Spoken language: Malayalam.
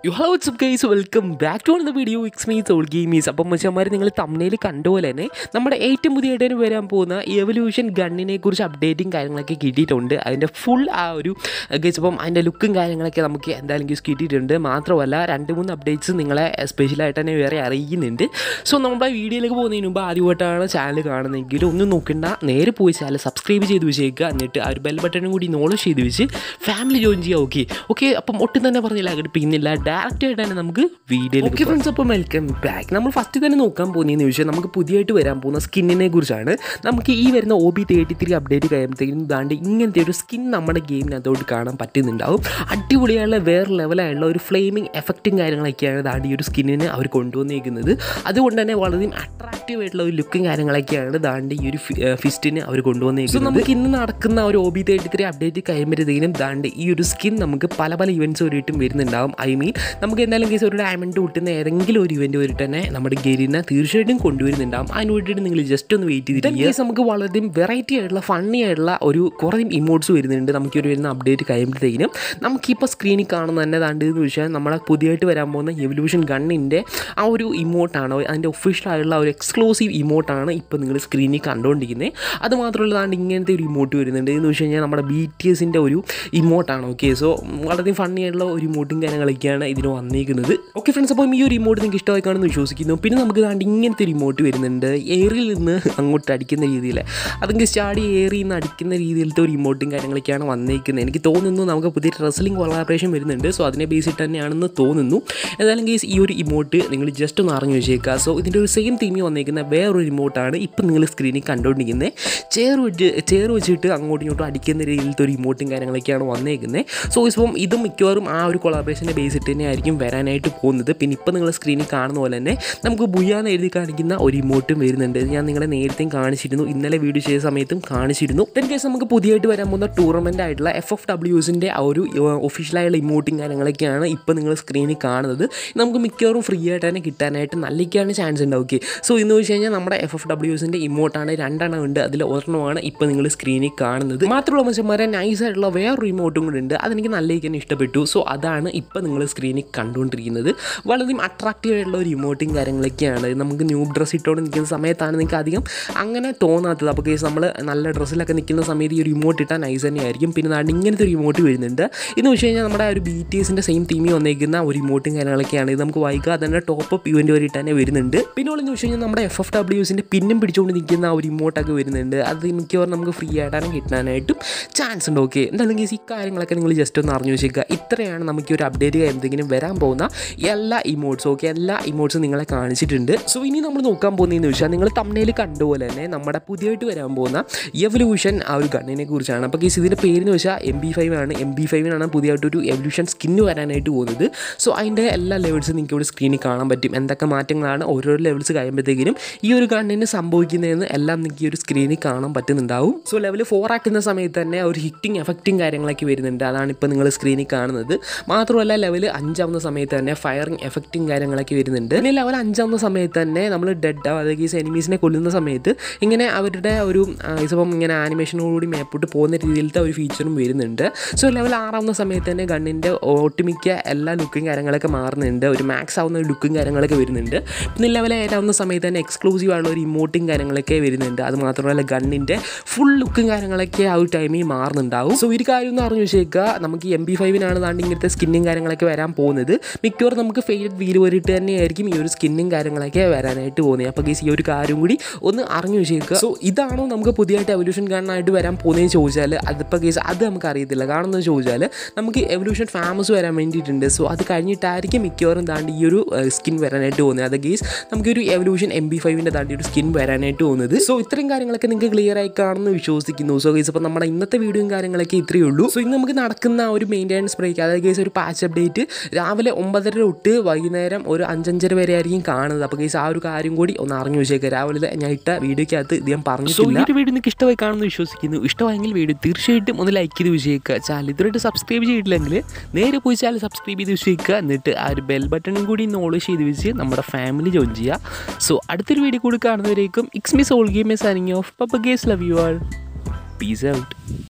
U hello what's up guys welcome back to the video ഇക്സ് മീ സോൾ ഗെയിമീസ് അപ്പം മച്ചന്മാർ നിങ്ങൾ തമ്മിൽ കണ്ടുപോലെ തന്നെ നമ്മുടെ ഏറ്റവും പുതിയതായിട്ട് വരാൻ പോകുന്ന എവല്യൂഷൻ ഗണ്ണിനെ കുറിച്ച് അപ്ഡേറ്റും കാര്യങ്ങളൊക്കെ കിട്ടിയിട്ടുണ്ട് അതിൻ്റെ ഫുൾ ആ ഒരു ഗൈസ് അപ്പം അതിൻ്റെ ലുക്കും കാര്യങ്ങളൊക്കെ നമുക്ക് എന്തായാലും ഗീസ് കിട്ടിയിട്ടുണ്ട് മാത്രമല്ല രണ്ട് മൂന്ന് അപ്ഡേറ്റ്സ് നിങ്ങളെ സ്പെഷ്യലായിട്ട് തന്നെ വേറെ അറിയിക്കുന്നുണ്ട് സോ നമ്മുടെ വീഡിയോയിലേക്ക് പോകുന്നതിന് മുമ്പ് ആദ്യമായിട്ടാണ് ചാനൽ കാണുന്നതെങ്കിൽ ഒന്നും നോക്കണ്ട നേരെ പോയി ചാനൽ സബ്സ്ക്രൈബ് ചെയ്ത് വെച്ചേക്കുക എന്നിട്ട് ആ ഒരു ബെൽ ബട്ടണും കൂടി നോളജ് ചെയ്ത് വെച്ച് ഫാമിലി ജോയിൻ ചെയ്യുക ഓക്കെ ഓക്കെ അപ്പം ഒട്ടും തന്നെ പറഞ്ഞില്ല ഘടിപ്പിക്കുന്നില്ല ഡയറക്റ്റ് ആയിട്ട് തന്നെ നമുക്ക് വീഡിയോയിൽ ഓക്കെ ഫ്രണ്ട്സ് അപ്പം വെൽക്കം ബാക്ക് നമ്മൾ ഫസ്റ്റ് തന്നെ നോക്കാൻ പോകുന്നതെന്ന് ചോദിച്ചാൽ നമുക്ക് പുതിയതായിട്ട് വരാൻ പോകുന്ന സ്കിന്നിനെ കുറിച്ചാണ് നമുക്ക് ഈ വരുന്ന O B thirty three update കഴിയുമ്പോഴത്തേക്കും ദാണ്ട് ഇങ്ങനത്തെ ഒരു സ്കിൻ നമ്മുടെ ഗെയിമിനകത്തോട്ട് കാണാൻ പറ്റുന്നുണ്ടാവും അടിപൊളിയായുള്ള വേറെ ലെവലായുള്ള ഒരു ഫ്ലെയിമിങ് എഫക്റ്റും കാര്യങ്ങളൊക്കെയാണ് ദാണ്ട് ഈ ഒരു സ്കിന്നിന് അവർ കൊണ്ടുവന്നിരിക്കുന്നത് അതുകൊണ്ട് തന്നെ വളരെ അട്രാക്റ്റീവ് ആയിട്ടുള്ള ഒരു ലുക്കും കാര്യങ്ങളൊക്കെയാണ് ദാണ്ട് ഈ ഒരു ഫിസ്റ്റിന് അവർ കൊണ്ടുവന്നിരിക്കുന്നത് നമുക്ക് ഇന്ന് നടക്കുന്ന ഒരു O B thirty three update കഴിയുമ്പോഴത്തേക്കും ദാണ്ട് ഈ ഒരു സ്കിൻ നമുക്ക് പല പല ഇവൻറ്റ്സ് വരെയായിട്ടും വരുന്നുണ്ടാവും ഐ മീൻ നമുക്ക് എന്തായാലും കേസ് ഒരു ഡയമണ്ട് കിട്ടുന്ന ഏതെങ്കിലും ഒരു ഇവൻറ്റ് വരെ തന്നെ നമ്മുടെ ഗെയിലിനെ തീർച്ചയായിട്ടും കൊണ്ടുവരുന്നുണ്ടാവും അതിന് വേണ്ടിയിട്ട് നിങ്ങൾ ജസ്റ്റ് ഒന്ന് വെയിറ്റ് ചെയ്തിട്ട് കേസ് നമുക്ക് വളരെ വെറൈറ്റി ആയിട്ടുള്ള ഫണ്ണി ആയിട്ടുള്ള ഒരു കുറേ ഇമോട്ട്സ് വരുന്നുണ്ട് നമുക്ക് ഒരു വരുന്ന അപ്ഡേറ്റ് കഴിയുമ്പോഴത്തേക്കും നമുക്കിപ്പോൾ സ്ക്രീനിൽ കാണുന്ന തന്നെ ദാണ്ട് എന്ന് വെച്ചാൽ നമ്മളെ പുതിയതായിട്ട് വരാൻ പോകുന്ന എവല്യൂഷൻ ഗണ്ണിൻ്റെ ആ ഒരു ഇമോട്ടാണ് അതിൻ്റെ ഒഫീഷ്യൽ ആയിട്ടുള്ള ഒരു എക്സ്ക്ലൂസീവ് ഇമോട്ടാണ് ഇപ്പോൾ നിങ്ങൾ സ്ക്രീനിൽ കണ്ടുകൊണ്ടിരിക്കുന്നത് അത് മാത്രമല്ല ദാണ്ട് ഇങ്ങനത്തെ ഒരു ഇമോട്ട് വരുന്നുണ്ട് എന്ന് വെച്ച് കഴിഞ്ഞാൽ നമ്മുടെ ബി ടി എസിൻ്റെ ഒരു ഇമോട്ടാണ് ഓക്കെ സോ വളരെ ഫണ്ണി ആയിട്ടുള്ള ഒരു ഇമോട്ടും കാര്യങ്ങളൊക്കെയാണ് ഇതിന് വന്നിരിക്കുന്നത് ഓക്കെ ഫ്രണ്ട്സ് അപ്പം ഈ ഒരു ഇമോട്ട് നിങ്ങൾക്ക് ഇഷ്ടമായി കാണുമെന്ന് വിശ്വസിക്കുന്നു പിന്നെ നമുക്ക് ദാണ്ട് ഇങ്ങനത്തെ ഒരു ഇമോട്ട് വരുന്നുണ്ട് എയറിൽ നിന്ന് അങ്ങോട്ട് അടിക്കുന്ന രീതിയിൽ അതെങ്കിൽ സ്റ്റാഡി എയറിൽ നിന്ന് അടിക്കുന്ന രീതിയിലത്തെ ഒരു ഇമോട്ടും കാര്യങ്ങളൊക്കെയാണ് വന്നിരിക്കുന്നത് എനിക്ക് തോന്നുന്നു നമുക്ക് പുതിയ റെസ്ലിംഗ് കൊളാബറേഷൻ വരുന്നുണ്ട് സോ അതിനെ ബേസ് ഇട്ട് തന്നെയാണെന്ന് തോന്നുന്നു എന്തായാലും കേസ് ഈ ഒരു ഇമോട്ട് നിങ്ങൾ ജസ്റ്റ് ഒന്ന് അറിഞ്ഞു വെച്ചേക്കുക സോ ഇതിൻ്റെ ഒരു സെയിം തീമി വന്നിരിക്കുന്ന വേറൊരു ഇമോട്ടാണ് ഇപ്പം നിങ്ങൾ സ്ക്രീനിൽ കണ്ടുകൊണ്ടിരിക്കുന്നത് ചെയർ വെച്ച് ചെയർ വെച്ചിട്ട് അങ്ങോട്ടും ഇങ്ങോട്ടും അടിക്കുന്ന രീതിയിലത്തെ ഒരു ഇമോട്ടും കാര്യങ്ങളൊക്കെയാണ് വന്നേക്കുന്നത് സോ ഇപ്പം ഇതും മിക്കവാറും ആ ഒരു കൊളാബറേഷൻ്റെ ബേസ് ഇട്ട് തന്നെ ആയിരിക്കും വരാനായിട്ട് പോകുന്നത് പിന്നെ ഇപ്പം നിങ്ങൾ സ്ക്രീനിൽ കാണുന്ന പോലെ തന്നെ നമുക്ക് ബുയാന്ന് എഴുതി കാണിക്കുന്ന ഒരു ഇമോട്ടും വരുന്നുണ്ട് ഇത് ഞാൻ നിങ്ങളെ നേരത്തെയും കാണിച്ചിരുന്നു ഇന്നലെ വീഡിയോ ചെയ്ത സമയത്തും കാണിച്ചിരുന്നു ഇൻ കേസ് നമുക്ക് പുതിയതായിട്ട് വരാൻ പോകുന്ന ടൂർണമെൻ്റ് ആയിട്ടുള്ള എഫ് എഫ് ഡബ്ല്യൂസിൻ്റെ ആ ഒരു ഒഫീഷ്യലായുള്ള ഇമോട്ടും കാര്യങ്ങളൊക്കെയാണ് ഇപ്പോൾ നിങ്ങൾ സ്ക്രീനിൽ കാണുന്നത് നമുക്ക് മിക്കവാറും ഫ്രീ ആയിട്ട് തന്നെ കിട്ടാനായിട്ട് നല്ലിക്കാണ് ചാൻസ് ഉണ്ട് ഓക്കെ സോ ഇന്ന് വെച്ച് കഴിഞ്ഞാൽ നമ്മുടെ എഫ് എഫ് ഡബ്ല്യൂസിൻ്റെ ഇമോട്ടാണ് രണ്ടെണ്ണം ഉണ്ട് അതിൽ ഒരെണ്ണമാണ് ഇപ്പോൾ നിങ്ങൾ സ്ക്രീനിൽ കാണുന്നത് മാത്രമല്ല മനുഷ്യന്മാരെ നൈസ് ആയിട്ടുള്ള വേറൊരു ഇമോട്ടും കൂടി ഉണ്ട് അതെനിക്ക് നല്ലിക്കാൻ ഇഷ്ടപ്പെട്ടു സോ അതാണ് ഇപ്പോൾ നിങ്ങൾ സ്ക്രീനിൽ കണ്ടുകൊണ്ടിരിക്കുന്നത് വളരെ അട്രാക്റ്റീവ് ആയിട്ടുള്ള ഒരു ഇമോട്ടും കാര്യങ്ങളൊക്കെയാണ് നമുക്ക് ന്യൂ ഡ്രസ്സ് ഇട്ടുകൊണ്ട് നിൽക്കുന്ന സമയത്താണ് നിങ്ങൾക്ക് അധികം അങ്ങനെ തോന്നാത്തത് അപ്പോൾ കേസ് നമ്മൾ നല്ല ഡ്രസ്സിലൊക്കെ നിൽക്കുന്ന സമയത്ത് ഈ ഒരു ഇമോട്ട് ഇട്ടാൽ നൈസ് തന്നെയായിരിക്കും പിന്നെ നാട് ഇങ്ങനത്തെ ഒരു ഇമോട്ട് വരുന്നുണ്ട് എന്ന് വെച്ച് കഴിഞ്ഞാൽ നമ്മുടെ ഒരു ബി ടി എസിൻ്റെ സെയിം തീമി വന്നേക്കുന്ന ഒരു ഇമോട്ടും കാര്യങ്ങളൊക്കെയാണ് ഇത് നമുക്ക് വായിക്കുക തന്നെ ടോപ്പ് അപ്പ് ഇവൻറ്റ് വരെ ഇട്ട് തന്നെ വരുന്നുണ്ട് പിന്നെ ഉള്ളതെന്ന് വെച്ച് കഴിഞ്ഞാൽ നമ്മുടെ എഫ് എഫ് ഡബ്ല്യൂസിൻ്റെ പിന്നും പിടിച്ചുകൊണ്ട് നിൽക്കുന്ന ആ ഒരു ഇമോട്ടൊക്കെ വരുന്നുണ്ട് അത് മിക്കവാറും നമുക്ക് ഫ്രീ ആയിട്ടാണ് കിട്ടാനായിട്ടും ചാൻസ് ഉണ്ട് ഓക്കെ എന്തായാലും കേസ് ഈ കാര്യങ്ങളൊക്കെ നിങ്ങൾ ജസ്റ്റ് ഒന്ന് അറിഞ്ഞു വെച്ചേക്കുക ഇത്രയാണ് നമുക്ക് ഈ ഒരു അപ്ഡേറ്റ് എന്തെങ്കിലും വരാൻ പോകുന്ന എല്ലാ ഇമോട്ട്സും ഓക്കെ എല്ലാ ഇമോട്ട്സും നിങ്ങളെ കാണിച്ചിട്ടുണ്ട് സോ ഇനി നമ്മൾ നോക്കാൻ പോകുന്നതെന്ന് വെച്ചാൽ നിങ്ങൾ തമ്മിൽ കണ്ടുപോലെ തന്നെ നമ്മുടെ പുതിയതായിട്ട് വരാൻ പോകുന്ന എവല്യൂഷൻ ആ ഒരു ഗണ്ണിനെ കുറിച്ചാണ് അപ്പോൾ കേസ് ഇതിൻ്റെ പേരെന്ന് വെച്ചാൽ എം ബി ഫൈവ് ആണ് എം ബി ഫൈവിനാണ് പുതിയതായിട്ടൊരു എവല്യൂഷൻ സ്കിന്ന് വരാനായിട്ട് പോകുന്നത് സോ അതിൻ്റെ എല്ലാ ലെവൽസും നിങ്ങൾക്ക് ഇവിടെ സ്ക്രീനിൽ കാണാൻ പറ്റും എന്തൊക്കെ മാറ്റങ്ങളാണ് ഓരോരോ ലെവൽസ് കഴിയുമ്പോഴത്തേക്കിനും ഈ ഒരു ഗണ്ണിന് സംഭവിക്കുന്നതെന്ന് എല്ലാം നിങ്ങൾക്ക് ഈ ഒരു സ്ക്രീനിൽ കാണാൻ പറ്റുന്നുണ്ടാവും സോ ലെവൽ ഫോർ ആക്കുന്ന സമയത്ത് തന്നെ ഒരു ഹിറ്റിംഗ് എഫക്റ്റും കാര്യങ്ങളൊക്കെ വരുന്നുണ്ട് അതാണ് ഇപ്പോൾ നിങ്ങൾ സ്ക്രീനിൽ കാണുന്നത് മാത്രമല്ല ലെവൽ അഞ്ചാവുന്ന സമയത്ത് തന്നെ ഫയറിംഗ് എഫക്റ്റും കാര്യങ്ങളൊക്കെ വരുന്നുണ്ട് പിന്നെ ലെവൽ അഞ്ചാവുന്ന സമയത്ത് തന്നെ നമ്മൾ ഡെഡ് അതായത് ഈ എനിമീസിനെ കൊല്ലുന്ന സമയത്ത് ഇങ്ങനെ അവരുടെ ഒരു ഇപ്പം ഇങ്ങനെ ആനിമേഷനോടുകൂടി മേപ്പോട്ട് പോകുന്ന രീതിയിലത്തെ ഒരു ഫീച്ചറും വരുന്നുണ്ട് സോ ലെവൽ ആറാവുന്ന സമയത്ത് തന്നെ ഗണ്ണിൻ്റെ ഒട്ടുമിക്ക എല്ലാ ലുക്കും കാര്യങ്ങളൊക്കെ മാറുന്നുണ്ട് ഒരു മാക്സ് ആവുന്ന ഒരു ലുക്കും കാര്യങ്ങളൊക്കെ വരുന്നുണ്ട് പിന്നെ ലെവൽ ഏഴാവുന്ന സമയത്ത് തന്നെ എക്സ്ക്ലൂസീവ് ആയുള്ള ഒരു ഇമോട്ടും കാര്യങ്ങളൊക്കെ വരുന്നുണ്ട് അത് മാത്രമല്ല ഗണ്ണിൻ്റെ ഫുൾ ലുക്കും കാര്യങ്ങളൊക്കെ ആ ഒരു ടൈമിൽ മാറുന്നുണ്ടാവും സോ ഒരു കാര്യം ഒന്ന് അറിഞ്ഞു വെച്ചേക്കുക നമുക്ക് എം ബി ഫൈവിനാണ് താണ്ട് ഇങ്ങനത്തെ സ്കിന്നും കാര്യങ്ങളൊക്കെ വരാൻ പോകുന്നത് മിക്കവാറും നമുക്ക് ഫെയ്ഡ് വീല് വരിട്ട് തന്നെയായിരിക്കും ഈ ഒരു സ്കിന്നും കാര്യങ്ങളൊക്കെ വരാനായിട്ട് പോകുന്നത് അപ്പോൾ ഗീസ് ഈ ഒരു കാര്യം കൂടി ഒന്ന് അറിഞ്ഞു വെച്ചേക്കുക സോ ഇതാണോ നമുക്ക് പുതിയതായിട്ട് എവല്യൂഷൻ കാണാനായിട്ട് വരാൻ പോകുന്നതെന്ന് ചോദിച്ചാൽ അതിപ്പോൾ കേസ് അത് നമുക്ക് അറിയത്തില്ല കാണുന്നത് ചോദിച്ചാൽ നമുക്ക് എവല്യൂഷൻ ഫാമസ് വരാൻ വേണ്ടിയിട്ടുണ്ട് സോ അത് കഴിഞ്ഞിട്ടായിരിക്കും മിക്കവാറും താണ്ട് ഈ ഒരു സ്കിൻ വരാനായിട്ട് പോകുന്നത് അത് ഗീസ് നമുക്കൊരു എവല്യൂഷൻ എം ബി ഫൈവിൻ്റെ താണ്ടി ഒരു സ്കിൻ വരാനായിട്ട് പോകുന്നത് സോ ഇത്രയും കാര്യങ്ങളൊക്കെ നിങ്ങൾക്ക് ക്ലിയർ ആയി കാണുമെന്ന് വിശ്വസിക്കുന്നു സോ ഗീസ് അപ്പോൾ നമ്മുടെ ഇന്നത്തെ വീഡിയോയും കാര്യങ്ങളൊക്കെ ഇത്രയേ ഉള്ളൂ സോ ഇന്ന് നമുക്ക് നടക്കുന്ന ഒരു മെയിൻ്റെനൻസ് ബ്രേക്ക് അതായത് കേസ് ഒരു പാച്ച് അപ്ഡേറ്റ് രാവിലെ ഒമ്പതര തൊട്ട് വൈകുന്നേരം ഒരു അഞ്ചഞ്ചര വരെ ആയിരിക്കും കാണുന്നത് അപ്പോൾ കേസ് ആ ഒരു കാര്യം കൂടി ഒന്ന് അറിഞ്ഞു വെച്ചേക്കുക രാവിലെ ഞാൻ ഇട്ട വീഡിയോക്കകത്ത് ഇത് ഞാൻ പറഞ്ഞിട്ടില്ല ഈ വീഡിയോ നിങ്ങൾക്ക് ഇഷ്ടമായി കാണുമെന്ന് വിശ്വസിക്കുന്നു ഇഷ്ടമായെങ്കിൽ വീഡിയോ തീർച്ചയായിട്ടും ഒന്ന് ലൈക്ക് ചെയ്ത് വെച്ചേക്കുക ചാനൽ ഇതുവരെയായിട്ട് സബ്സ്ക്രൈബ് ചെയ്തിട്ടില്ലെങ്കിൽ നേരെ പോയി ചാനൽ സബ്സ്ക്രൈബ് ചെയ്ത് വെച്ചേക്കുക എന്നിട്ട് ആ ഒരു ബെൽ ബട്ടണും കൂടി നോള് ചെയ്ത് വെച്ച് നമ്മുടെ ഫാമിലി ജോയിൻ ചെയ്യുക സോ അടുത്തൊരു വീഡിയോ കൂടി കാണുന്നവരേക്കും ഇക്സ് miss all game signing off പപ്പ guys love you all peace out